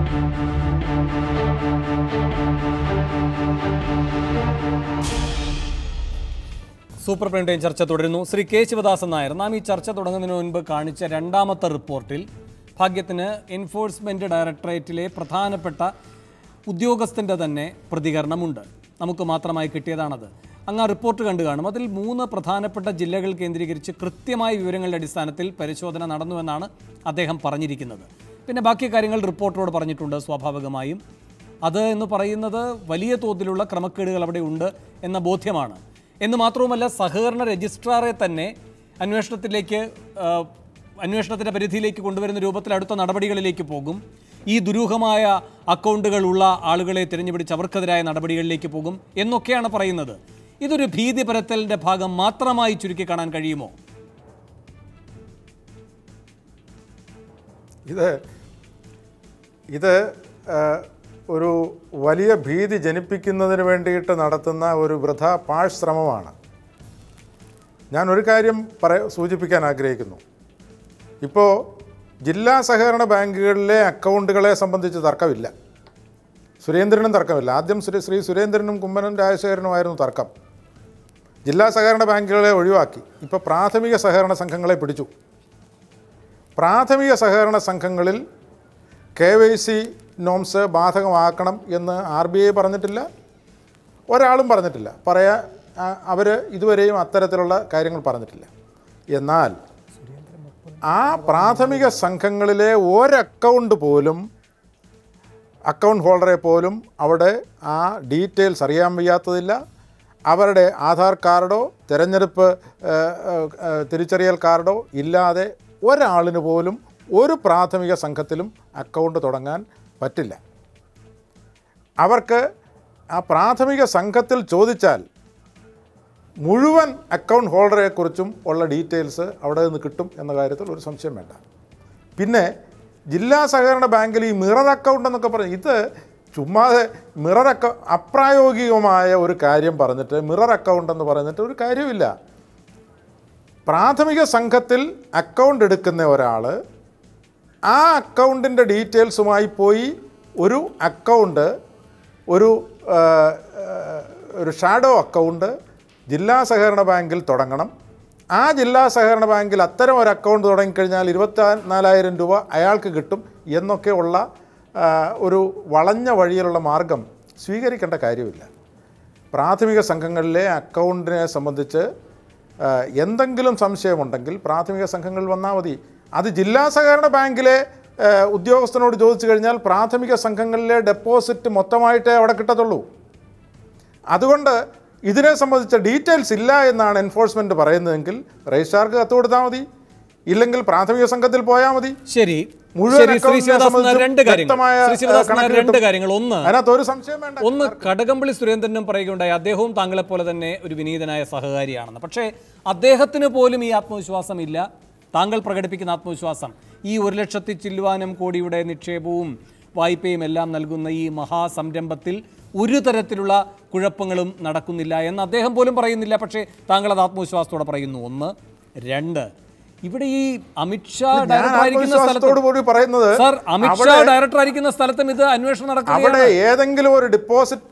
Super print time ചർച്ച തുടരുന്നു Shri K Sivadasan Nair നാം ഈ ചർച്ച തുടങ്ങുന്നതിന് മുൻപ് കാണിച്ച രണ്ടാമത്തെ റിപ്പോർട്ടിൽ ഭാഗ്യത്തിന് എൻഫോഴ്സ്മെന്റ് ഡയറക്ടറേറ്റിലെ പ്രധാനപ്പെട്ട ഉദ്യോഗസ്ഥന്റെ തന്നെ പ്രതികരണമുണ്ട് നമുക്ക് മാത്രമായി കിട്ടിയതാണത് അങ്ങ് ആ റിപ്പോർട്ട് കണ്ടു കാണും അതിൽ മൂന്ന് പ്രധാനപ്പെട്ട ജില്ലകൾ കേന്ദ്രീകരിച്ച് കൃത്യമായ വിവരങ്ങളുടെ അടിസ്ഥാനത്തിൽ പരിശോധന നടന്നുവെന്നാണ് അദ്ദേഹം പറഞ്ഞിരിക്കുന്നത് പിന്നെ ബാക്കി കാര്യങ്ങൾ റിപ്പോർട്ടറോട് പറഞ്ഞിട്ടുണ്ട് സ്വാഭാവികമായും അത് എന്ന് പറയുന്നത് വലിയ തോതിലുള്ള ക്രമക്കേടുകൾ അവിടെ ഉണ്ട് എന്ന ബോധ്യമാണ് എന്ന് മാത്രവുമല്ല സഹകരണ രജിസ്ട്രാറെ തന്നെ അന്വേഷണത്തിലേക്ക് ആ, അന്വേഷണത്തിൻ്റെ പരിധിയിലേക്ക് കൊണ്ടുവരുന്ന രൂപത്തിൽ അടുത്ത നടപടികളിലേക്ക് പോകും ഈ ദുരൂഹമായ അക്കൗണ്ടുകളുള്ള ആളുകളെ തിരഞ്ഞുപിടിച്ച് അവർക്കെതിരായ നടപടികളിലേക്ക് പോകും എന്നൊക്കെയാണ് പറയുന്നത് ഇതൊരു ഭീതി പരത്തലിൻ്റെ ഭാഗം മാത്രമായി ചുരുക്കി കാണാൻ കഴിയുമോ ഇത് ഇത് ആ, ഒരു വലിയ ഭീതി ജനിപ്പിക്കുന്നതിന് വേണ്ടിയിട്ട് നടത്തുന്ന ഒരു വൃഥ പാഴ് ശ്രമമാണ് ഞാൻ ഒരു കാര്യം പറ സൂചിപ്പിക്കാൻ ആഗ്രഹിക്കുന്നു ഇപ്പോൾ ജില്ലാ സഹകരണ ബാങ്കുകളിലെ അക്കൗണ്ടുകളെ സംബന്ധിച്ച് തർക്കമില്ല സുരേന്ദ്രനും തർക്കമില്ല ആദ്യം ശ്രീ ശ്രീ സുരേന്ദ്രനും കുമ്മനും രാജശേഖരനുമായിരുന്നു തർക്കം ജില്ലാ സഹകരണ ബാങ്കുകളെ ഒഴിവാക്കി ഇപ്പോൾ പ്രാഥമിക സഹകരണ സംഘങ്ങളെ പിടിച്ചു പ്രാഥമിക സഹകരണ സംഘങ്ങളിൽ കെ വൈ സി നോംസ് ബാധകമാക്കണം എന്ന് ആർ ബി ഐ പറഞ്ഞിട്ടില്ല ഒരാളും പറഞ്ഞിട്ടില്ല പറയാ അവർ ഇതുവരെയും അത്തരത്തിലുള്ള കാര്യങ്ങൾ പറഞ്ഞിട്ടില്ല എന്നാൽ ആ പ്രാഥമിക സംഘങ്ങളിലെ ഒരക്കൗണ്ട് പോലും അക്കൗണ്ട് ഹോൾഡറെ പോലും അവിടെ ആ ഡീറ്റെയിൽസ് അറിയാൻ വയ്യാത്തതില്ല അവരുടെ ആധാർ കാർഡോ തിരഞ്ഞെടുപ്പ് ഏഹ്, ഏഹ്, ഏഹ്, തിരിച്ചറിയൽ കാർഡോ ഇല്ലാതെ ഒരാളിന് പോലും ഒരു പ്രാഥമിക സംഘത്തിലും അക്കൗണ്ട് തുടങ്ങാൻ പറ്റില്ല അവർക്ക് ആ പ്രാഥമിക സംഘത്തിൽ ചോദിച്ചാൽ മുഴുവൻ അക്കൗണ്ട് ഹോൾഡറെക്കുറിച്ചും ഉള്ള ഡീറ്റെയിൽസ് അവിടെ നിന്ന് കിട്ടും എന്ന കാര്യത്തിൽ ഒരു സംശയം വേണ്ട പിന്നെ ജില്ലാ സഹകരണ ബാങ്കിൽ ഈ മിറർ അക്കൗണ്ട് എന്നൊക്കെ പറഞ്ഞ് ഇത് ചുമ്മാതെ മിറർ അക്കൗ അപ്രായോഗികമായ ഒരു കാര്യം പറഞ്ഞിട്ട് മിറർ അക്കൗണ്ട് എന്ന് പറഞ്ഞിട്ട് ഒരു കാര്യമില്ല പ്രാഥമിക സംഘത്തിൽ അക്കൗണ്ട് എടുക്കുന്ന ഒരാൾ ആ അക്കൗണ്ടിൻ്റെ ഡീറ്റെയിൽസുമായി പോയി ഒരു അക്കൗണ്ട് ഒരു ആ, ആ, ഒരു ഷാഡോ അക്കൗണ്ട് ജില്ലാ സഹകരണ ബാങ്കിൽ തുടങ്ങണം ആ ജില്ലാ സഹകരണ ബാങ്കിൽ അത്തരം ഒരു അക്കൗണ്ട് തുടങ്ങിക്കഴിഞ്ഞാൽ ഇരുപത്തി നാലായിരം രൂപ അയാൾക്ക് കിട്ടും എന്നൊക്കെ ഉള്ള ആ, ഒരു വളഞ്ഞ വഴിയിലുള്ള മാർഗം സ്വീകരിക്കേണ്ട കാര്യമില്ല പ്രാഥമിക സംഘങ്ങളിലെ അക്കൗണ്ടിനെ സംബന്ധിച്ച് ആ, എന്തെങ്കിലും സംശയമുണ്ടെങ്കിൽ പ്രാഥമിക സംഘങ്ങളിൽ വന്നാൽ മതി അത് ജില്ലാ സഹകരണ ബാങ്കിലെ ആ, ഉദ്യോഗസ്ഥനോട് ചോദിച്ചു കഴിഞ്ഞാൽ പ്രാഥമിക സംഘങ്ങളിലെ ഡെപ്പോസിറ്റ് മൊത്തമായിട്ടേ അവിടെ കിട്ടത്തുള്ളൂ അതുകൊണ്ട് ഇതിനെ സംബന്ധിച്ച ഡീറ്റെയിൽസ് ഇല്ല എന്നാണ് എൻഫോഴ്സ്മെൻറ്റ് പറയുന്നതെങ്കിൽ രജിസ്ട്രാർക്ക് കത്ത് കൊടുത്താൽ മതി ഇല്ലെങ്കിൽ പ്രാഥമിക സംഘത്തിൽ പോയാൽ മതി ശരി മുഴുവൻ ശരി ശ്രീ അക്കൗണ്ടിനെ ശിവദാസൻ നായർ സംബന്ധിച്ചും രണ്ട് കാര്യങ്ങൾ വ്യക്തമായ, ശ്രീ ശിവദാസൻ നായർ കണക്ക് രണ്ട് കിട്ടും. കാര്യങ്ങൾ ഒന്ന് അതിനകത്ത് ഒരു സംശയം വേണ്ട ഒന്ന് കടകംപള്ളി സുരേന്ദ്രനും പറയുകയുണ്ടായി അദ്ദേഹവും താങ്കളെ പോലെ തന്നെ ഒരു വിനീതനായ സഹകാരിയാണെന്ന് പക്ഷേ അദ്ദേഹത്തിന് പോലും ഈ ആത്മവിശ്വാസം ഇല്ല താങ്കൾ പ്രകടിപ്പിക്കുന്ന ആത്മവിശ്വാസം ഈ ഒരു ലക്ഷത്തി ചില്ലുവാനം കോടിയുടെ നിക്ഷേപവും വായ്പയും എല്ലാം നൽകുന്ന ഈ മഹാസംരംഭത്തിൽ ഒരു തരത്തിലുള്ള കുഴപ്പങ്ങളും നടക്കുന്നില്ല എന്ന് അദ്ദേഹം പോലും പറയുന്നില്ല പക്ഷേ താങ്കൾ അത് ആത്മവിശ്വാസത്തോടെ പറയുന്നു ഒന്ന് രണ്ട് ഇവിടെ ഈ അമിത്ഷാ ഞാൻ ഡയറക്ടർ ആയിരിക്കുന്ന ആത്മവിശ്വാസത്തോടു സ്ഥലത്ത് കൂടി പറയുന്നത് സാർ അമിത്ഷാ അവിടെ- ഡയറക്ടർ ആയിരിക്കുന്ന സ്ഥലത്തും ഇത് അന്വേഷണം അവിടെ നടക്കുകയാണ് ഏതെങ്കിലും ഒരു ഡിപ്പോസിറ്റ്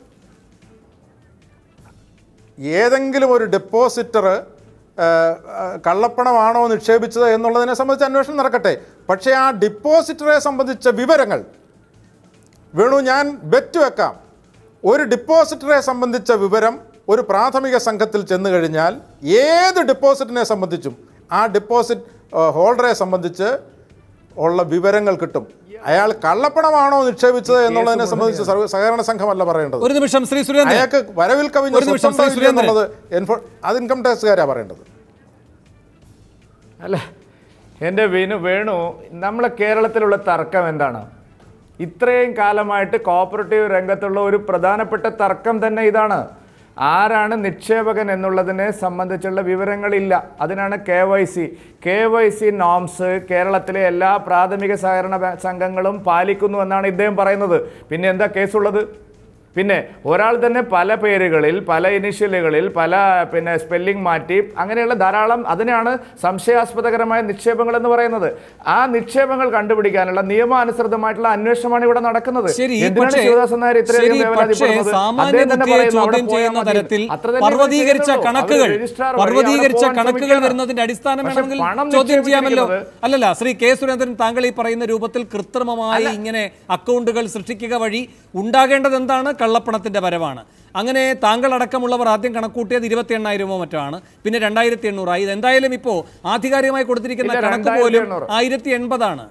ഏതെങ്കിലും ഒരു ഡെപ്പോസിറ്റർ കള്ളപ്പണമാണോ നിക്ഷേപിച്ചത് എന്നുള്ളതിനെ സംബന്ധിച്ച് അന്വേഷണം നടക്കട്ടെ പക്ഷേ ആ ഡിപ്പോസിറ്ററെ സംബന്ധിച്ച വിവരങ്ങൾ വേണു ഞാൻ ബെറ്റ് വെക്കാം ഒരു ഡിപ്പോസിറ്ററെ സംബന്ധിച്ച വിവരം ഒരു പ്രാഥമിക സംഘത്തിൽ ചെന്ന് കഴിഞ്ഞാൽ ഏത് ഡിപ്പോസിറ്റിനെ സംബന്ധിച്ചും ആ ഡിപ്പോസിറ്റ് ഹോൾഡറെ സംബന്ധിച്ച് ഉള്ള വിവരങ്ങൾ കിട്ടും അയാൾ കള്ളപ്പണമാണോ നിക്ഷേപിച്ചത് എന്നുള്ളതിനെ സംബന്ധിച്ച് സർവ- സഹകരണ സംഘമല്ല പറയേണ്ടത് ഒരു നിമിഷം ശ്രീ സുരേന്ദ്രൻ അയാൾക്ക് വരവിൽ കവിഞ്ഞ ഒരു നിമിഷം, സ്വത്തുണ്ടോ ശ്രീ ഇല്ലയോ സുരേന്ദ്രൻ. എന്നുള്ളത് എൻഫോ അത് ഇൻകം ടാക്സുകാരാണ് പറയേണ്ടത് അല്ല എൻ്റെ വേണു വേണു നമ്മളെ കേരളത്തിലുള്ള തർക്കം എന്താണ് ഇത്രയും കാലമായിട്ട് കോപ്പറേറ്റീവ് രംഗത്തുള്ള ഒരു പ്രധാനപ്പെട്ട തർക്കം തന്നെ ഇതാണ് ആരാണ് നിക്ഷേപകൻ എന്നുള്ളതിനെ സംബന്ധിച്ചുള്ള വിവരങ്ങളില്ല അതിനാണ് K Y C K Y C norms കേരളത്തിലെ എല്ലാ പ്രാഥമിക സഹകരണ ബാ- സംഘങ്ങളും പാലിക്കുന്നു എന്നാണ് ഇദ്ദേഹം പറയുന്നത് പിന്നെ എന്താ കേസുള്ളത് പിന്നെ ഒരാൾ തന്നെ പല പേരുകളിൽ പല ഇനിഷ്യലുകളിൽ പല പിന്നെ സ്പെല്ലിംഗ് മാറ്റി അങ്ങനെയുള്ള ധാരാളം അതിനാണ് സംശയാസ്പദകരമായ നിക്ഷേപങ്ങൾ എന്ന് പറയുന്നത് ആ നിക്ഷേപങ്ങൾ കണ്ടുപിടിക്കാനുള്ള നിയമാനുസൃതമായിട്ടുള്ള അന്വേഷണമാണ് ഇവിടെ നടക്കുന്നത് ശരി എന്തിനാണ് പക്ഷേ ശിവദാസൻ നായർ ഇത്രയധികം ശരി പക്ഷേ വേവലാതിപ്പെടുന്നത്? സാമാന്യ അദ്ദേഹം തന്നെ ബുദ്ധിയെ പറയുന്നു, അവിടെ ചോദ്യം പോയാൽ ചെയ്യുന്ന മതി. തരത്തിൽ അത്ര തന്നെ പർവ്വതീകരിച്ച ചെയ്തുള്ളൂ. കണക്കുകൾ അവര് registrar വഴി പർവ്വതീകരിച്ച അവിടെ പോകാൻ കണക്കുകൾ ശ്രമിക്കുകയാണ്. വരുന്നതിന്റെ അടിസ്ഥാനം പക്ഷേ വേണമെങ്കിൽ പണം ചോദ്യം ചെയ്യാമല്ലോ നിക്ഷേപിച്ചിരിക്കുന്നത് അല്ലല്ല ശ്രീ കെ സുരേന്ദ്രൻ താങ്കൾ ഈ പറയുന്ന രൂപത്തിൽ കൃത്രിമമായി ഇങ്ങനെ അക്കൗണ്ടുകൾ സൃഷ്ടിക്കുക വഴി ഉണ്ടാകേണ്ടത് എന്താണ് കള്ളപ്പണത്തിന്റെ വരവാണ് അങ്ങനെ താങ്കൾ അടക്കമുള്ളവർ ആദ്യം കണക്കൂട്ടിയത് ഇരുപത്തി എണ്ണായിരമോ മറ്റോ ആണ് പിന്നെ രണ്ടായിരത്തി എണ്ണൂറായി ഇത് എന്തായാലും ഇപ്പോ ആധികാരികമായി കൊടുത്തിരിക്കുന്ന ഇല്ല, കണക്ക് പോലും 2800. ആയിരത്തി എൺപതാണ്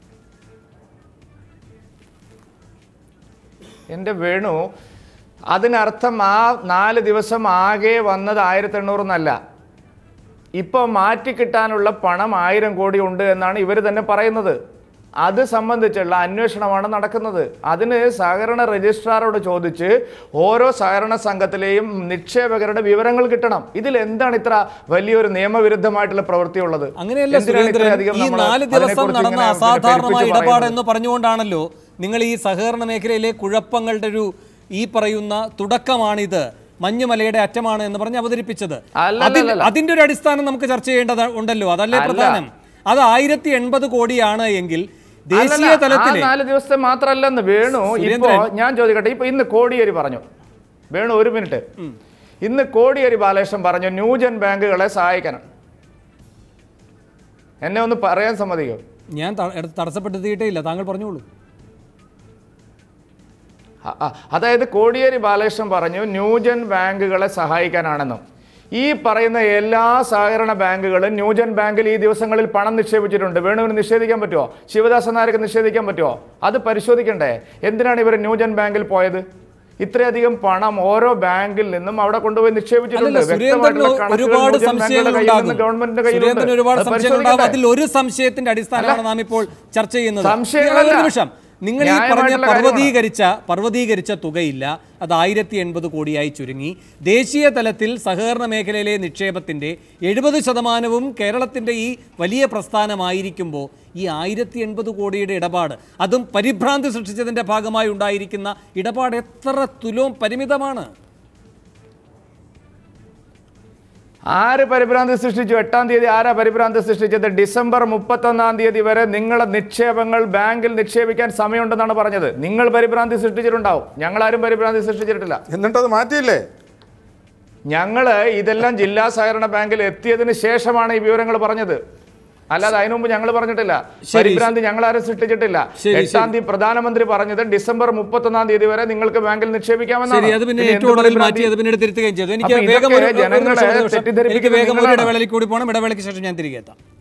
എൻ്റെ വേണു അതിനർത്ഥം ആ നാല് ദിവസം ആകെ വന്നത് ആയിരത്തി എണ്ണൂറ് എന്നല്ല ഇപ്പോൾ മാറ്റിക്കിട്ടാനുള്ള പണം ആയിരം കോടി ഉണ്ട് എന്നാണ് ഇവർ തന്നെ പറയുന്നത് അത് സംബന്ധിച്ചുള്ള അന്വേഷണമാണ് നടക്കുന്നത് അതിന് സഹകരണ രജിസ്ട്രാറോട് ചോദിച്ച് ഓരോ സഹകരണ സംഘത്തിലെയും നിക്ഷേപകരുടെ വിവരങ്ങൾ കിട്ടണം ഇതിൽ എന്താണ് ഇത്ര വലിയൊരു നിയമവിരുദ്ധമായിട്ടുള്ള പ്രവൃത്തിയുള്ളത് അങ്ങനെയല്ല എന്തിനാണ് സുരേന്ദ്രൻ ഇത്രയധികം ഈ നമ്മള് നാല് ദിവസം അതിനെക്കുറിച്ച് നടന്ന ഇങ്ങനെ അസാധാരണമായ പെരുപ്പിച്ച് ഇടപാട് പറയുന്നത്? എന്ന് പറഞ്ഞുകൊണ്ടാണല്ലോ നിങ്ങൾ ഈ സഹകരണ മേഖലയിലെ കുഴപ്പങ്ങളുടെ ഒരു ഈ പറയുന്ന തുടക്കമാണിത് മഞ്ഞുമലയുടെ അറ്റമാണ് എന്ന് പറഞ്ഞ് അവതരിപ്പിച്ചത് അല്ല, അതിൽ- അല്ല, അല്ല. അതിന്റെ ഒരു അടിസ്ഥാനം നമുക്ക് ചർച്ച ചെയ്യേണ്ടത് ഉണ്ടല്ലോ അതല്ലേ അല്ല. പ്രധാനം അത് ആയിരത്തി എൺപത് കോടിയാണ് എങ്കിൽ ദേശീയ അല്ലല്ല, ആ തലത്തിലെ നാല് ദിവസത്തെ മാത്രല്ലെന്ന് വേണു ഇപ്പോ സുരേന്ദ്രൻ. ഞാൻ ചോദിക്കട്ടെ ഇപ്പൊ ഇന്ന് കോടിയേരി പറഞ്ഞു വേണു ഒരു മിനിറ്റ് ഇന്ന് കോടിയേരി ബാലകൃഷ്ണൻ പറഞ്ഞു ന്യൂജൻ ബാങ്കുകളെ സഹായിക്കണം എന്നെ ഒന്ന് പറയാൻ സമ്മതിക്കോ ഞാൻ ത- എടുത്ത് തടസ്സപ്പെടുത്തിയിട്ടേ ഇല്ല താങ്കൾ പറഞ്ഞോളൂ അ- അ- അതായത് കോടിയേരി ബാലകൃഷ്ണൻ പറഞ്ഞു ന്യൂജൻ ബാങ്കുകളെ സഹായിക്കാനാണെന്നും ഈ പറയുന്ന എല്ലാ സഹകരണ ബാങ്കുകളും ന്യൂജൻ ബാങ്കിൽ ഈ ദിവസങ്ങളിൽ പണം നിക്ഷേപിച്ചിട്ടുണ്ട് വേണുവിന് നിഷേധിക്കാൻ പറ്റുമോ ശിവദാസൻ നായർക്ക് നിഷേധിക്കാൻ പറ്റുമോ അത് പരിശോധിക്കണ്ടേ എന്തിനാണ് ഇവർ ന്യൂജൻ ബാങ്കിൽ പോയത് ഇത്രയധികം പണം ഓരോ ബാങ്കിൽ നിന്നും അവിടെ കൊണ്ടുപോയി നിക്ഷേപിച്ചിട്ടുണ്ട് അല്ലല്ല സുരേന്ദ്രന് വ്യക്തമായിട്ടുള്ള കണക്കുകൾ ഒരുപാട് ന്യൂജൻ സംശയങ്ങൾ ബാങ്കുകളുടെ കയ്യിൽ നിന്ന് ഉണ്ടാകും ഗവൺമെന്റിന്റെ കയ്യിലുണ്ട്. സുരേന്ദ്രന് ഒരുപാട് അത് സംശയങ്ങൾ ഉണ്ടാകും പരിശോധിക്കണ്ടേ? അതിൽ ഒരു സംശയത്തിന്റെ അടിസ്ഥാനമാണ് നാം ഇപ്പോൾ ചർച്ച ചെയ്യുന്നത് സംശയങ്ങളല്ല. ഒരു നിമിഷം നിങ്ങൾ ഈ പറഞ്ഞ ന്യായമായിട്ടുള്ള കാര്യമാണ്. പർവ്വതീകരിച്ച പർവ്വതീകരിച്ച തുകയില്ല അത് ആയിരത്തി എൺപത് കോടിയായി ചുരുങ്ങി ദേശീയ തലത്തിൽ സഹകരണ മേഖലയിലെ നിക്ഷേപത്തിന്റെ എഴുപത് ശതമാനവും കേരളത്തിന്റെ ഈ വലിയ പ്രസ്ഥാനമായിരിക്കുമ്പോൾ ഈ ആയിരത്തി എൺപത് കോടിയുടെ ഇടപാട് അതും പരിഭ്രാന്തി സൃഷ്ടിച്ചതിന്റെ ഭാഗമായി ഉണ്ടായിരിക്കുന്ന ഇടപാട് എത്ര തുലവും പരിമിതമാണ് ആര് പരിഭ്രാന്തി സൃഷ്ടിച്ചു എട്ടാം തീയതി ആരാ പരിഭ്രാന്തി സൃഷ്ടിച്ചത് ഡിസംബർ മുപ്പത്തൊന്നാം തീയതി വരെ നിങ്ങളെ നിക്ഷേപങ്ങൾ ബാങ്കിൽ നിക്ഷേപിക്കാൻ സമയമുണ്ടെന്നാണ് പറഞ്ഞത് നിങ്ങൾ പരിഭ്രാന്തി സൃഷ്ടിച്ചിട്ടുണ്ടാവും ഞങ്ങളാരും പരിഭ്രാന്തി സൃഷ്ടിച്ചിട്ടില്ല എന്നിട്ടത് മാറ്റിയില്ലേ ഞങ്ങൾ ഇതെല്ലാം ജില്ലാ സഹകരണ ബാങ്കിൽ എത്തിയതിന് ശേഷമാണ് ഈ വിവരങ്ങൾ പറഞ്ഞത് അല്ലാതെ അതിനു മുമ്പ് ഞങ്ങൾ പറഞ്ഞിട്ടില്ല ശരി. പരിഭ്രാന്തി ഞങ്ങൾ ആരും സൃഷ്ടിച്ചിട്ടില്ല ശരി, എട്ടാം തീയതി പ്രധാനമന്ത്രി പറഞ്ഞത് ഡിസംബർ മുപ്പത്തൊന്നാം തീയതി വരെ നിങ്ങൾക്ക് ബാങ്കിൽ നിക്ഷേപിക്കാമെന്നാണ് ശരി അത് പിന്നെ പിന്നെ ഏറ്റവും എന്ത് ഒടുവിൽ പരിഭ്രാന്തി? മാറ്റി അത് പിന്നീട് തിരുത്തുകയും ചെയ്തു എനിക്ക് അപ്പൊ വേഗം ഒരു- ഇതൊക്കെ ഒരു ജനങ്ങളെ നിമിഷം, ഒരു നിമിഷം. തെറ്റിദ്ധരിപ്പിക്കുന്ന എനിക്ക് വേഗം ഒരു നിങ്ങളാണ്. ഇടവേളയിൽ കൂടി പോകണം ഇടവേളയ്ക്ക് ശേഷം ഞാൻ തിരികെ എത്താം